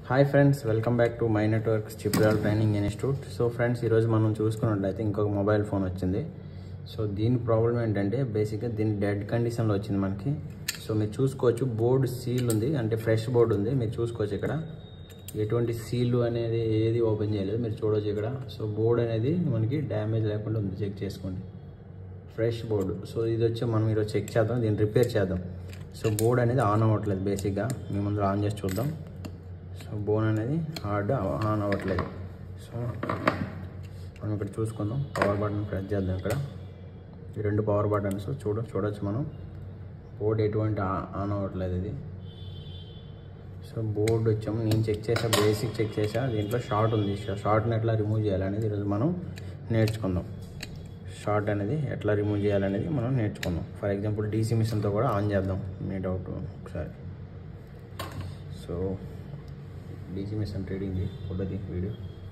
Hi friends welcome back to my networks చిప్రాల్ training institute so friends ఈరోజు మనం చూసుకున్నట్లయితే ఇంకొక మొబైల్ ఫోన్ వచ్చింది సో దీని ప్రాబ్లం ఏంటంటే బేసిక్గా దీని డెడ్ కండిషన్లో వచ్చింది మనకి సో మీరు చూసుకోవచ్చు బోర్డ్ సీల్ ఉంది అంటే ఫ్రెష్ బోర్డు ఉంది మీరు చూసుకోవచ్చు ఇక్కడ ఎటువంటి సీల్ అనేది ఏది ఓపెన్ చేయలేదు మీరు చూడవచ్చు ఇక్కడ సో బోర్డ్ అనేది మనకి డ్యామేజ్ లేకుండా ఉంది చెక్ చేసుకోండి ఫ్రెష్ బోర్డు సో ఇది వచ్చి మనం ఈరోజు చెక్ చేద్దాం దీన్ని రిపేర్ చేద్దాం సో బోర్డ్ అనేది ఆన్ అవ్వట్లేదు బేసిక్గా మీ ముందు ఆన్ చేసి చూద్దాం సో బోన్ అనేది హార్డ్ ఆన్ అవ్వట్లేదు సో మనం ఇక్కడ చూసుకుందాం పవర్ బటన్ ప్రెస్ చేద్దాం ఇక్కడ ఈ రెండు పవర్ బటన్స్ చూడ చూడొచ్చు మనం బోర్డు ఎటువంటి ఆ- ఆన్ అవ్వట్లేదు ఇది సో బోర్డు వచ్చాము నేను చెక్ చేసా బేసిక్ చెక్ చేసా దీంట్లో షార్ట్ ఉంది షార్ట్ని ఎట్లా రిమూవ్ చేయాలనేది ఈరోజు మనం నేర్చుకుందాం షార్ట్ అనేది ఎట్లా రిమూవ్ చేయాలనేది మనం నేర్చుకుందాం ఫర్ ఎగ్జాంపుల్ డీసీ మిషన్తో కూడా ఆన్ చేద్దాం మీ డౌట్ ఒకసారి సో డీసీ మిషన్ ట్రేడింగ్ది ఫోటోది వీడియో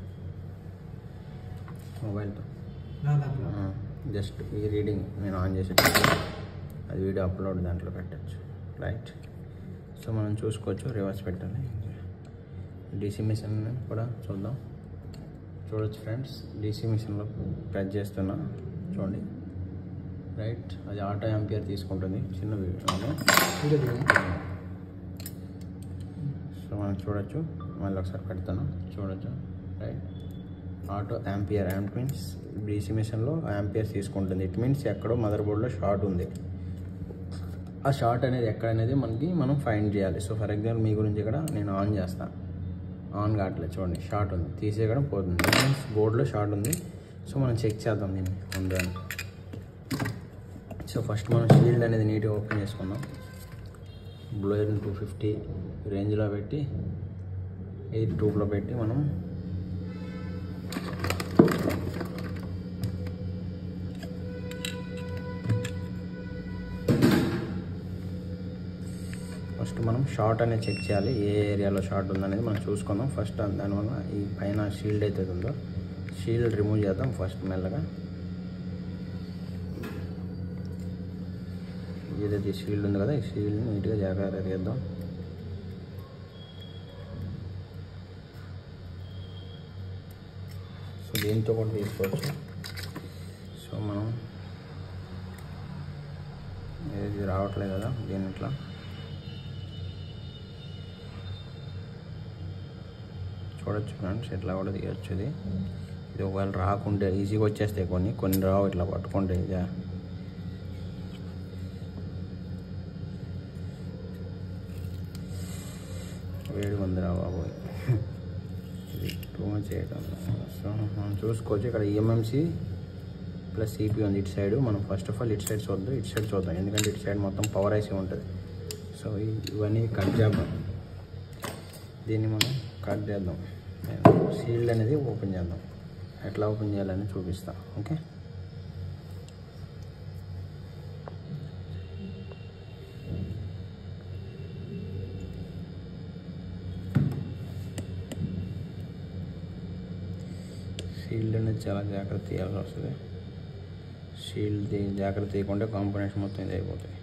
మొబైల్తో జస్ట్ ఈ రీడింగ్ నేను ఆన్ చేసి అది వీడియో అప్లోడ్ దాంట్లో పెట్టచ్చు రైట్ సో మనం చూసుకోవచ్చు రివర్స్ పెట్టాలి డీసీ మిషన్ కూడా చూద్దాం చూడొచ్చు ఫ్రెండ్స్ డీసీ మిషన్లో ప్రెస్ చేస్తున్నా చూడండి రైట్ అది ఆటో ఎంపియర్ తీసుకుంటుంది చిన్న వీడియో సో మనం చూడొచ్చు మళ్ళీ ఒకసారి పెడతాను చూడొచ్చు right auto ampere amp means DC మిషన్లో యాంపియర్ తీసుకుంటుంది ఇట్ మీన్స్ ఎక్కడో మదర్ బోర్డ్లో షార్ట్ ఉంది ఆ షార్ట్ అనేది ఎక్కడ అనేది మనకి మనం ఫైండ్ చేయాలి సో ఫర్ ఎగ్జాంపుల్ మీ గురించి ఇక్కడ నేను ఆన్ చేస్తాను ఆన్ కావట్లేదు చూడండి షార్ట్ ఉంది తీసేయడం పోతుంది మీన్స్ బోర్డులో షార్ట్ ఉంది సో మనం చెక్ చేద్దాం దీన్ని ఉందా అని సో ఫస్ట్ మనం షీల్డ్ అనేది నీట్గా ఓపెన్ చేసుకుందాం బ్లోయర్ టూ ఫిఫ్టీ రేంజ్లో పెట్టి ఎయిర్ ట్యూబ్లో పెట్టి మనం ఫస్ట్ మనం షార్ట్ అనేది చెక్ చేయాలి ఏ ఏరియాలో షార్ట్ ఉందనేది మనం చూసుకుందాం ఫస్ట్ దానివల్ల ఈ పైన షీల్డ్ అయితే ఉందో షీల్డ్ రిమూవ్ చేద్దాం ఫస్ట్ మెల్లగా ఏదైతే ఈ షీల్డ్ ఉంది కదా ఈ షీల్డ్ని నీట్గా జాగ్రత్తగా తీద్దాం సో దీంతో కూడా తీసుకోవచ్చు సో మనం ఇది రావట్లేదు కదా దీని ఇట్లా చూడొచ్చు ఫ్రెండ్స్ ఇట్లా కూడా తీయచ్చు ఇది ఇది ఒకవేళ రాకుంటే ఈజీగా వచ్చేస్తాయి కొన్ని కొన్ని రావు ఇట్లా పట్టుకుంటే ఇదే వేడి ఉంది రా బాబోయ్ ఇది టూ మచ్ చేయడం సో మనం చూసుకోవచ్చు ఇక్కడ ఈఎంఎంసి ప్లస్ సిపి ఉంది ఇటు సైడ్ మనం ఫస్ట్ ఆఫ్ ఆల్ ఇటు సైడ్ చూద్దాం ఇటు సైడ్ చూద్దాం ఎందుకంటే ఇటు సైడ్ మొత్తం పవర్ ఐసీ ఉంటుంది సో ఈ- ఇవన్నీ కట్ చేద్దాం దీన్ని మనం కట్ చేద్దాం షీల్డ్ అనేది ఓపెన్ చేద్దాం ఎట్లా ఓపెన్ చేయాలని చూపిస్తా ఓకే షీల్డ్ అనేది చాలా జాగ్రత్త తీయాల్సి వస్తుంది షీల్డ్ తీ జాగ్రత్త తీయకుండా కాంపోనెంట్స్ మొత్తం ఇది అయిపోతాయి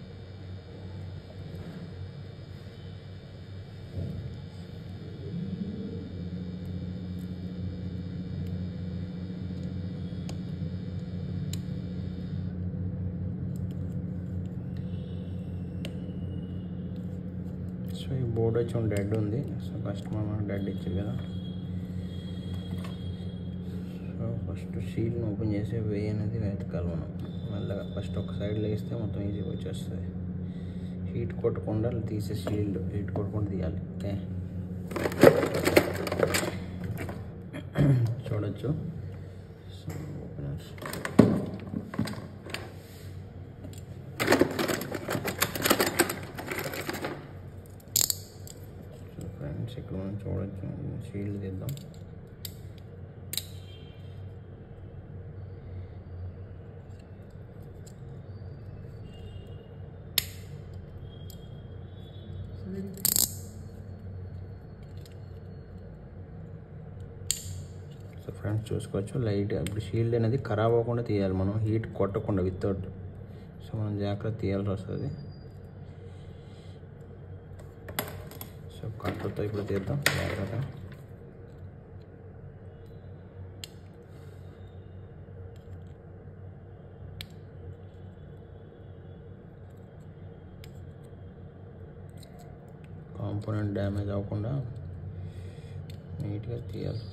సో ఈ బోర్డు వచ్చి డెడ్ ఉంది సో కస్టమర్ మనకు డెడ్ ఇచ్చారు కదా సో ఫస్ట్ షీల్డ్ని ఓపెన్ చేసి వేయి అనేది వెతకాలి మనం మెల్లగా ఫస్ట్ ఒక సైడ్ లేస్తే మొత్తం ఈజీగా వచ్చేస్తుంది హీట్ కొట్టకుండా తీసే షీల్డ్ హీట్ కొట్టకుండా తీయాలి ఓకే చూడొచ్చు సో ఓపెనర్స్ సో ఫ్రెండ్స్ ఇక్కడ మనం చూడొచ్చు షీల్డ్ తీద్దాం సో ఫ్రెండ్స్ చూసుకోవచ్చు లైట్ ఇప్పుడు షీల్డ్ అనేది ఖరాబ్ అవ్వకుండా తీయాలి మనం హీట్ కొట్టకుండా వితౌట్ సో మనం జాగ్రత్త తీయాల్సి వస్తుంది సో సో కట్టతో ఇప్పుడు తీద్దాం జాగ్రత్త కాంపోనెంట్ డ్యామేజ్ అవ్వకుండా నీట్గా తీయాలి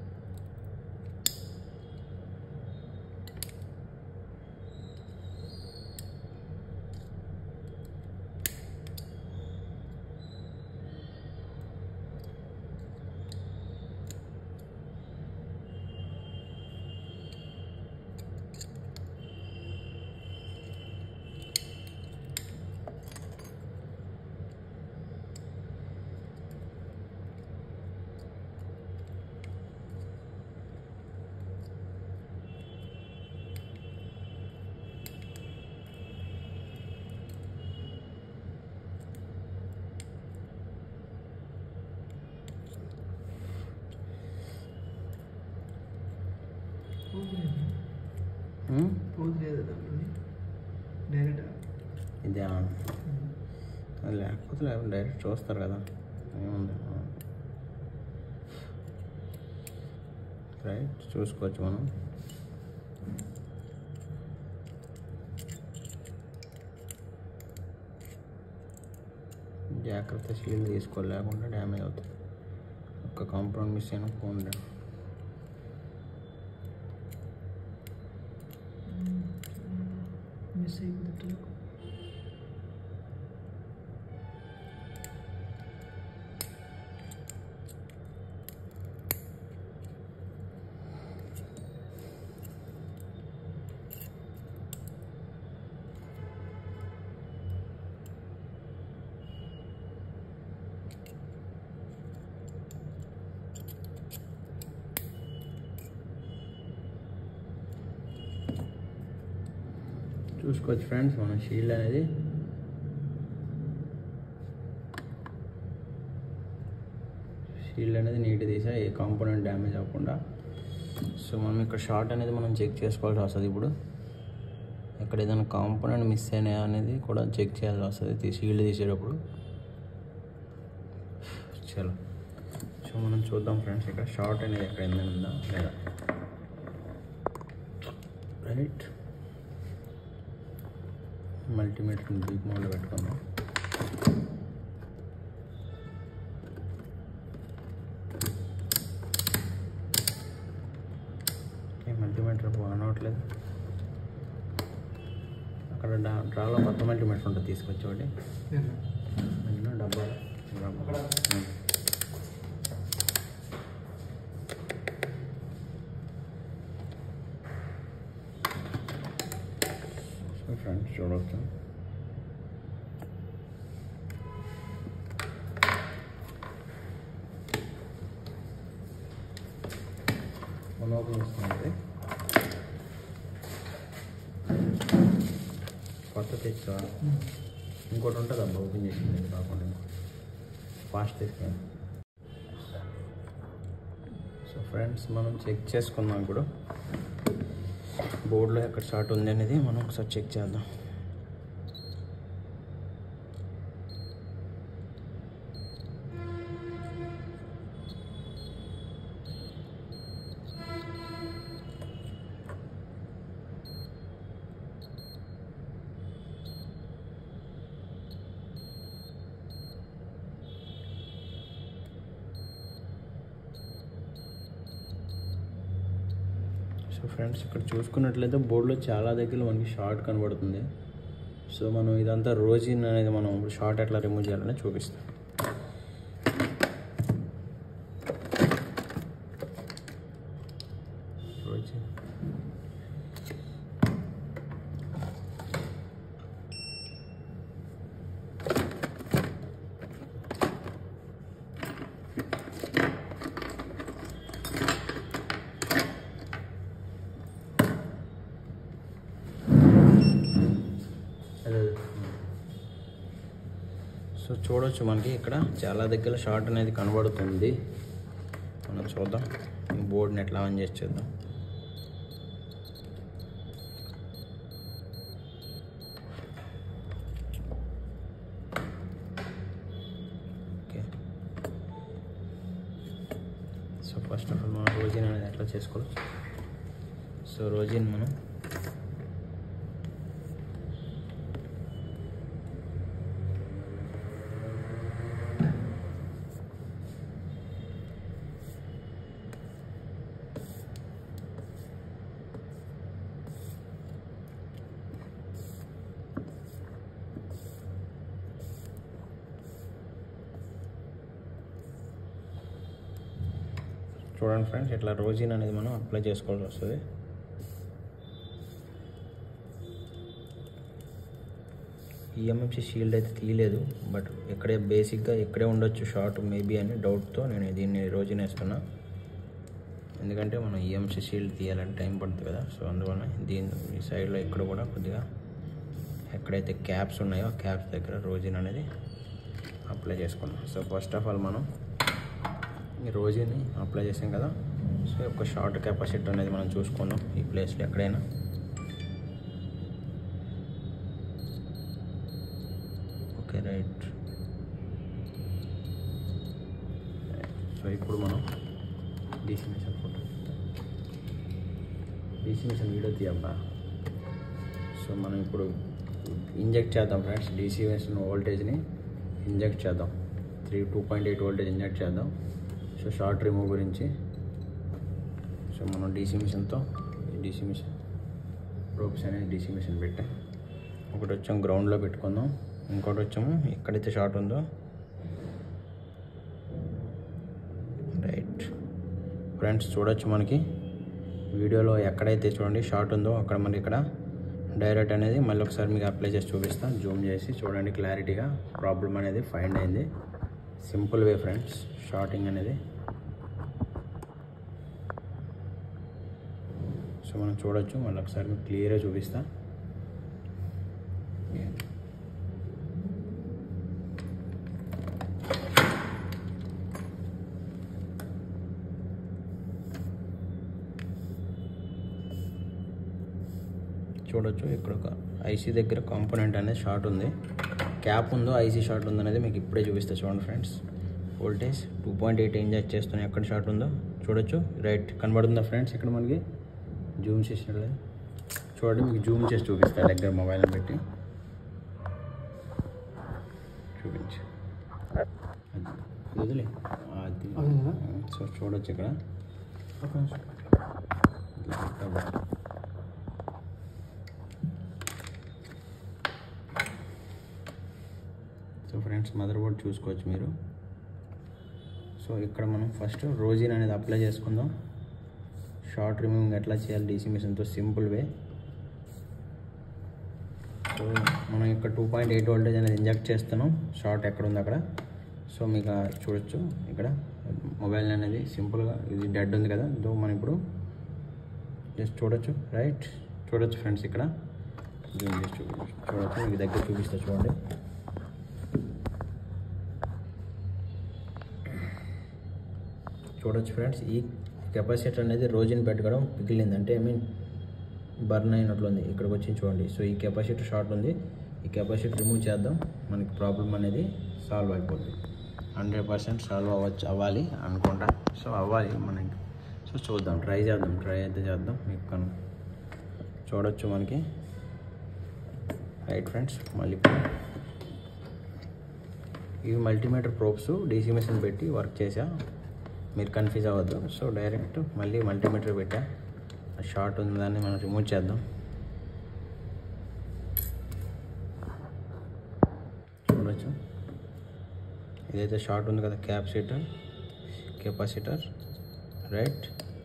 ఉమ్? పోదు లేదు దాంట్లో డైరెక్ట్ ఇదే అది లేకపోతే లేకపోతే డైరెక్ట్ చూస్తారు కదా ఏముంది రైట్ చూసుకోవచ్చు మనం జాగ్రత్త షీల్డ్ తీసుకోవాలి లేకుండా డ్యామేజ్ అవుతుంది ఒక్క కాంపౌండ్ మిస్ అయిన ఫోన్ మిస్ అయిపోతుంది చూసుకోవచ్చు ఫ్రెండ్స్ మన షీల్డ్ అనేది షీల్డ్ అనేది నీట్ తీసా ఏ కాంపోనెంట్ డ్యామేజ్ అవ్వకుండా సో మనం ఇక్కడ షార్ట్ అనేది మనం చెక్ చేసుకోవాల్సి వస్తుంది ఇప్పుడు ఎక్కడ ఏదైనా కాంపోనెంట్ మిస్ అయినాయా అనేది కూడా చెక్ చేయాల్సి వస్తుంది షీల్డ్ తీసేటప్పుడు చలో సో మనం చూద్దాం ఫ్రెండ్స్ ఇక్కడ షార్ట్ అనేది ఎక్కడ ఏమైనా ఉందా లేదా రైట్ మల్టీమీటర్ డీప్ మోడ్లో పెట్టుకుందాం ఓకే మల్టీమీటర్ ఆన్ అవ్వట్లేదు అక్కడ డా డ్రాలో కొత్త మల్టీమీటర్ ఉంటుంది తీసుకొచ్చి ఒకటి అందులో డబ్బా డబ్బా. ఉం. సో ఫ్రెండ్స్ చూడవచ్చు వన్ ఓపెన్ వస్తుంది కొత్త తెచ్చా ఇంకోటి ఉంటుంది అబ్బా ఓపెన్ చేసింది ఇది కాకుండా ఫాస్ట్ తీసుకెళ్ళి సో ఫ్రెండ్స్ మనం చెక్ చేసుకుందాం ఇప్పుడు బోర్డులో ఎక్కడ షార్ట్ ఉంది అనేది మనం ఒకసారి చెక్ చేద్దాం సో ఫ్రెండ్స్ ఇక్కడ చూసుకున్నట్లయితే బోర్డులో చాలా దగ్గర మనకి షార్ట్ కనబడుతుంది సో మనం ఇదంతా రోజిన్ అనేది మనం ఇప్పుడు షార్ట్ ఎట్లా రిమూవ్ చేయాలని చూపిస్తాం రోజిన్ అదే అదే. సో చూడొచ్చు మనకి ఇక్కడ చాలా దగ్గర షార్ట్ అనేది కనబడుతుంది మనం చూద్దాం ఈ బోర్డుని ఎట్లా ఆన్ చేసి చూద్దాం ఓకే ఫస్ట్ ఆఫ్ ఆల్ మనం రోజీన్ అనేది ఎట్లా చేసుకోవచ్చు సో రోజీన్ మనం చూడండి ఫ్రెండ్స్ ఇట్లా రోజీన్ అనేది మనం అప్లై చేసుకోవాల్సి వస్తుంది ఈఎంఎంసీ షీల్డ్ అయితే తీయలేదు బట్ ఇక్కడే బేసిక్గా ఇక్కడే ఉండొచ్చు షార్ట్ మేబీ అని డౌట్తో నేను దీన్ని రోజున వేస్తున్నా ఎందుకంటే మనం ఈఎంసీ షీల్డ్ తీయాలంటే టైం పడుతుంది కదా సో అందువల్ల దీని ఈ సైడ్లో ఇక్కడ కూడా కొద్దిగా ఎక్కడైతే క్యాప్స్ ఉన్నాయో ఆ క్యాప్స్ దగ్గర రోజిన్ అనేది అప్లై చేసుకున్నాం సో ఫస్ట్ ఆఫ్ ఆల్ మనం ఈ రోజుని అప్లై చేసాం కదా సో ఒక షార్ట్ కెపాసిటీ అనేది మనం చూసుకున్నాం ఈ ప్లేస్లో ఎక్కడైనా ఓకే రైట్ సో ఇప్పుడు మనం DC machine photo DC machine video తీయబ్బా సో మనం ఇప్పుడు ఇంజెక్ట్ చేద్దాం ఫ్రెండ్స్ డీసీ మిషన్ వోల్టేజ్ని ఇంజెక్ట్ చేద్దాం three two point eight voltage inject చేద్దాం సో షార్ట్ రిమూవ్ గురించి సో మనం డీసీ మిషన్తో డీసీ మిషన్ రోప్స్ అనేది డీసీ మిషన్ పెట్టాం ఒకటి వచ్చాం గ్రౌండ్లో పెట్టుకుందాం ఇంకోటి వచ్చాము ఎక్కడైతే షార్ట్ ఉందో రైట్ ఫ్రెండ్స్ చూడొచ్చు మనకి వీడియోలో ఎక్కడైతే చూడండి షార్ట్ ఉందో అక్కడ మనకి ఇక్కడ డైరెక్ట్ అనేది మళ్ళీ ఒకసారి మీకు అప్లై చేసి చూపిస్తాను జూమ్ చేసి చూడండి క్లారిటీగా ప్రాబ్లం అనేది ఫైండ్ అయింది సింపుల్ వే ఫ్రెండ్స్ షార్టింగ్ అనేది సో మనం చూడొచ్చు మళ్ళీ ఒకసారి మీకు క్లియర్గా చూపిస్తా చూడొచ్చు ఇక్కడ ఒక ఐసీ దగ్గర కాంపోనెంట్ అనేది షార్ట్ ఉంది క్యాప్ ఉందో ఐసీ షార్ట్ ఉందో అనేది మీకు ఇప్పుడే చూపిస్తా చూడండి friends voltage two point eight inject చేస్తున్నాయి ఎక్కడ షార్ట్ ఉందో చూడొచ్చు రైట్ కనబడుతుందా ఫ్రెండ్స్ ఇక్కడ మనకి జూమ్ చేసినట్లే చూడండి మీకు జూమ్ చేసి చూపిస్తా దగ్గర మొబైల్ పెట్టి చూపించు అది వదిలే అది అవునా? సో చూడొచ్చు ఇక్కడ ఒక నిమిషం ఇట్లా పెట్టాలి. సో ఫ్రెండ్స్ మదర్ బోర్డ్ చూసుకోవచ్చు మీరు సో ఇక్కడ మనం ఫస్ట్ రోజీన్ అనేది అప్లై చేసుకుందాం షార్ట్ రిమూవింగ్ ఎట్లా చేయాలి డీసీ మిషన్తో సింపుల్ వే సో మనం ఇక్కడ టూ పాయింట్ ఎయిట్ వోల్టేజ్ అనేది ఇంజెక్ట్ చేస్తున్నాం షార్ట్ ఎక్కడ ఉంది అక్కడ సో మీకు ఆ చూడొచ్చు ఇక్కడ మొబైల్ అనేది సింపుల్గా ఇది డెడ్ ఉంది కదా దో మనం ఇప్పుడు జస్ట్ చూడొచ్చు రైట్ చూడొచ్చు ఫ్రెండ్స్ ఇక్కడ జూమ్ చేసి చూపి చూడొచ్చు మీకు దగ్గర చూపిస్తా చూడండి చూడొచ్చు ఫ్రెండ్స్ ఈ కెపాసిటర్ అనేది రోజుని పెట్టడం పిగిలింది అంటే ఐ మీన్ బర్న్ అయినట్లుంది ఇక్కడికి వచ్చి చూడండి సో ఈ కెపాసిటర్ షార్ట్ ఉంది ఈ కెపాసిటర్ రిమూవ్ చేద్దాం మనకి ప్రాబ్లం అనేది సాల్వ్ అయిపోతుంది హండ్రెడ్ పర్సెంట్ సాల్వ్ అవ్వచ్చు అవ్వాలి అనుకుంటా సో అవ్వాలి మనకి సో చూద్దాం ట్రై చేద్దాం ట్రై అయితే చేద్దాం మీకు కను చూడొచ్చు మనకి రైట్ ఫ్రెండ్స్ మళ్ళీ ఇప్పుడు ఇవి మల్టీమీటర్ ప్రోబ్స్ డీసీ మిషన్ పెట్టి వర్క్ చేసా మీరు కన్ఫ్యూజ్ అవ్వద్దు సో డైరెక్ట్ మళ్ళీ మల్టీమీటర్ పెట్టా షార్ట్ ఉంది దాన్ని మనం రిమూవ్ చేద్దాం చూడొచ్చు ఇదైతే షార్ట్ ఉంది కదా క్యాప్సిటర్ కెపాసిటర్ రైట్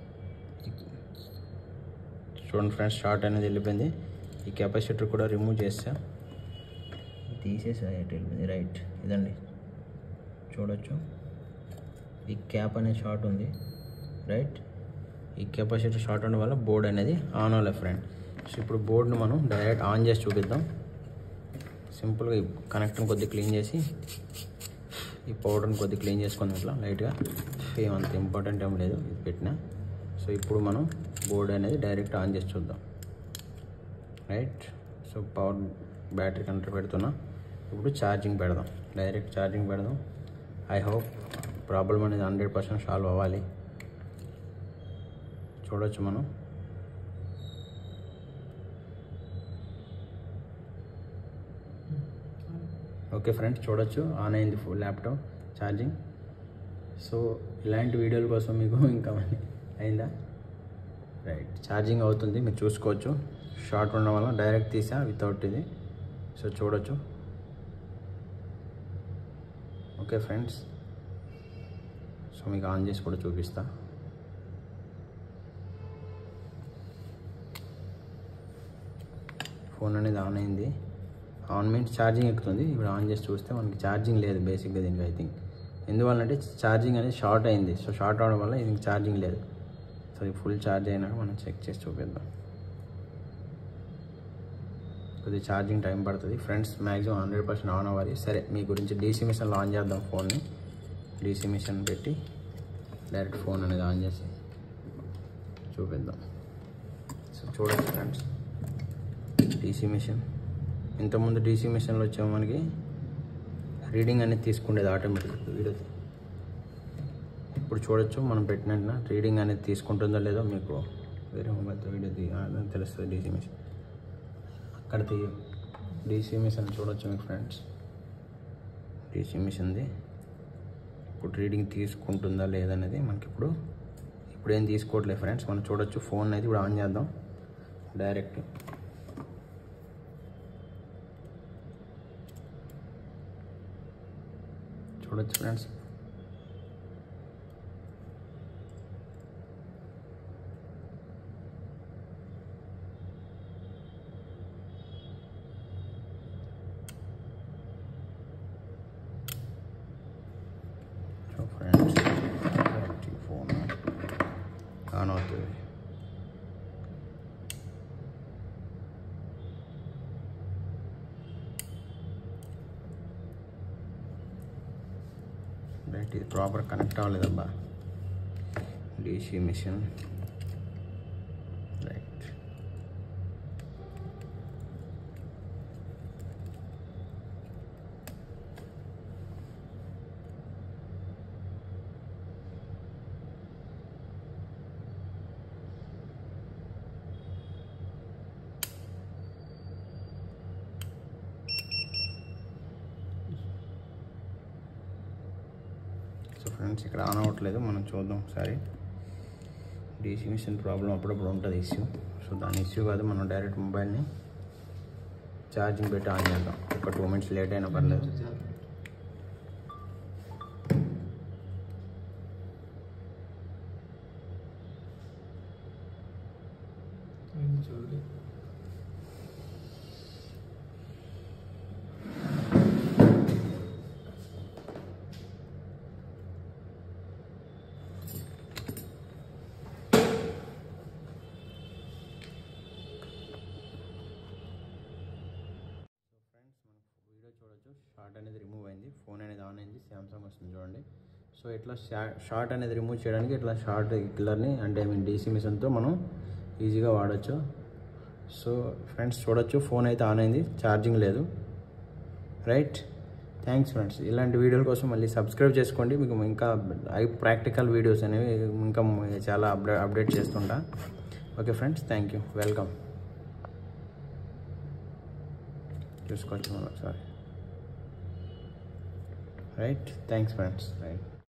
చూడండి ఫ్రెండ్స్ షార్ట్ అనేది వెళ్ళిపోయింది ఈ కెపాసిటర్ కూడా రిమూవ్ చేసా తీసేసా ఎటు వెళ్ళిపోయింది రైట్ ఇదండి చూడొచ్చు ఈ క్యాప్ అనేది షార్ట్ ఉంది రైట్ ఈ కెపాసిటర్ షార్ట్ ఉండడం వల్ల బోర్డ్ అనేది ఆన్ అవ్వలేదు ఫ్రెండ్ సో ఇప్పుడు బోర్డును మనం డైరెక్ట్ ఆన్ చేసి చూపిద్దాం సింపుల్గా ఈ కనెక్టర్ని కొద్దిగా క్లీన్ చేసి ఈ పౌడర్ని కొద్దిగా క్లీన్ చేసుకుందాం ఇట్లా లైట్గా ఏం అంత ఇంపార్టెంట్ ఏం లేదు ఇది పెట్టిన సో ఇప్పుడు మనం బోర్డ్ అనేది డైరెక్ట్ ఆన్ చేసి చూద్దాం right so power battery connector పెడుతున్నా ఇప్పుడు ఛార్జింగ్ పెడదాం డైరెక్ట్ ఛార్జింగ్ పెడదాం ఐ హోప్ ప్రాబ్లం అనేది హండ్రెడ్ పర్సెంట్ సాల్వ్ అవ్వాలి చూడొచ్చు మనం ఓకే ఫ్రెండ్స్ చూడొచ్చు ఆన్ అయింది ఫుల్ ల్యాప్టాప్ ఛార్జింగ్ సో ఇలాంటి వీడియోల కోసం మీకు ఇంకా మనీ అయిందా రైట్ ఛార్జింగ్ అవుతుంది మీరు చూసుకోవచ్చు షార్ట్ ఉండడం వల్ల డైరెక్ట్ తీసా వితౌట్ ఇది సో చూడొచ్చు ఓకే ఫ్రెండ్స్ సో మీకు ఆన్ చేసి కూడా చూపిస్తా ఫోన్ అనేది ఆన్ అయింది ఆన్ మీన్స్ ఛార్జింగ్ ఎక్కుతుంది ఇప్పుడు ఆన్ చేసి చూస్తే మనకి ఛార్జింగ్ లేదు బేసిక్గా దీనికి ఐ థింక్ ఎందువల్లంటే ఛార్జింగ్ అనేది షార్ట్ అయింది సో షార్ట్ అవడం వల్ల దీనికి ఛార్జింగ్ లేదు సో ఇది ఫుల్ ఛార్జ్ అయినాక మనం చెక్ చేసి చూపిద్దాం కొద్దిగా ఛార్జింగ్ టైం పడుతుంది friends maximum hundred percent on అవ్వాలి సరే మీ గురించి డీసీ మిషన్లో ఆన్ చేద్దాం ఫోన్ని డీసీ మిషన్ పెట్టి డైరెక్ట్ ఫోన్ అనేది ఆన్ చేసి చూపిద్దాం సో చూడండి ఫ్రెండ్స్ డీసీ మిషన్ ఇంతకుముందు డీసీ మిషన్లో వచ్చాము మనకి రీడింగ్ అనేది తీసుకుండేది ఆటోమేటిక్ వీడియో ఇప్పుడు చూడొచ్చు మనం పెట్టిన రీడింగ్ అనేది తీసుకుంటుందో లేదో మీకు వేరే మొబైల్తో వీడియో తీ ఆ, తెలుస్తుంది డీసీ మిషన్ అక్కడ తీయ డీసీ మిషన్ చూడొచ్చు మీకు ఫ్రెండ్స్ డీసీ మిషన్ది ఇప్పుడు రీడింగ్ తీసుకుంటుందా లేదనేది మనకి ఇప్పుడు ఇప్పుడు ఏం తీసుకోవట్లేదు ఫ్రెండ్స్ మనం చూడొచ్చు ఫోన్ అయితే ఇప్పుడు ఆన్ చేద్దాం డైరెక్ట్ చూడొచ్చు friends so friends phone on అవుతుంది రైట్ ఇది ప్రాపర్ కనెక్ట్ అవ్వలేదబ్బా DC machine right so friends ఇక్కడ ఆన్ అవ్వట్లేదు మనం చూద్దాం ఒకసారి డీసీ మిషన్ ప్రాబ్లం అప్పుడప్పుడు ఉంటుంది ఇష్యూ సో దాని ఇష్యూ కాదు మనం డైరెక్ట్ మొబైల్ని ఛార్జింగ్ పెట్టి ఆన్ చేద్దాం ఒక టూ మినిట్స్ లేట్ అయినా పర్లేదు చాలు. అయింది చూడండి సో ఫ్రెండ్స్ మనం వీడియో చూడొచ్చు షార్ట్ అనేది రిమూవ్ అయింది ఫోన్ అనేది ఆన్ అయింది సామ్సంగ్ వస్తుంది చూడండి సో ఇట్లా షార్ట్ అనేది రిమూవ్ చేయడానికి ఇట్లా షార్ట్ కిల్లర్ని అంటే ఐ మీన్ డీసీ మిషన్తో మనం ఈజీగా వాడచ్చు సో ఫ్రెండ్స్ చూడొచ్చు ఫోన్ అయితే ఆన్ అయింది ఛార్జింగ్ లేదు రైట్ థ్యాంక్స్ ఫ్రెండ్స్ ఇలాంటి వీడియోల కోసం మళ్ళీ సబ్స్క్రైబ్ చేసుకోండి మీకు ఇంకా ఐ ప్రాక్టికల్ వీడియోస్ అనేవి ఇంకా చాలా అప్డేట్ అప్డేట్ చేస్తుంటా okay friends thank you welcome చూసుకోవచ్చు మనం ఒకసారి రైట్ థ్యాంక్స్ ఫ్రెండ్స్ రైట్